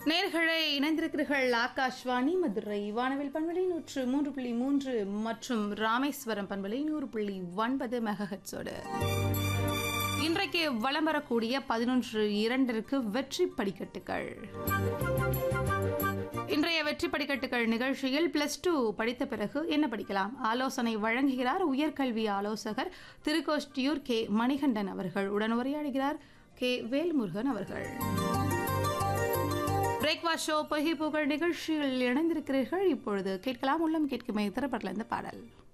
நேர்களை இணைந்திருக்கிறீர்கள் ஆகாஷ்வாணி மதுரை வானவில் பண்பலை நூற்று மூன்று புள்ளி மூன்று மற்றும் ராமேஸ்வரம் பண்பலை நூறு புள்ளி ஒன்பது மெகஹெட்ஸோடு இன்றைக்கு வலம் வரக்கூடிய பதினொன்று இரண்டிற்கு வெற்றி படிக்கட்டுகள் இன்றைய வெற்றி படிக்கட்டுகள் நிகழ்ச்சியில் பிளஸ் டூ படித்த பிறகு என்ன படிக்கலாம் ஆலோசனை வழங்குகிறார் உயர்கல்வி ஆலோசகர் திருக்கோஷ்டியூர் கே மணிகண்டன் அவர்கள் உடன் உரையாடுகிறார் கே வேல்முருகன் அவர்கள் பிரேக்ஃபாஸ்ட் ஷோ பொகை புகழ் நிகழ்ச்சியில் இணைந்திருக்கிறீர்கள் இப்பொழுது கேட்கலாம் உள்ளம் கேட்குமே திரைப்படல இந்த பாடல்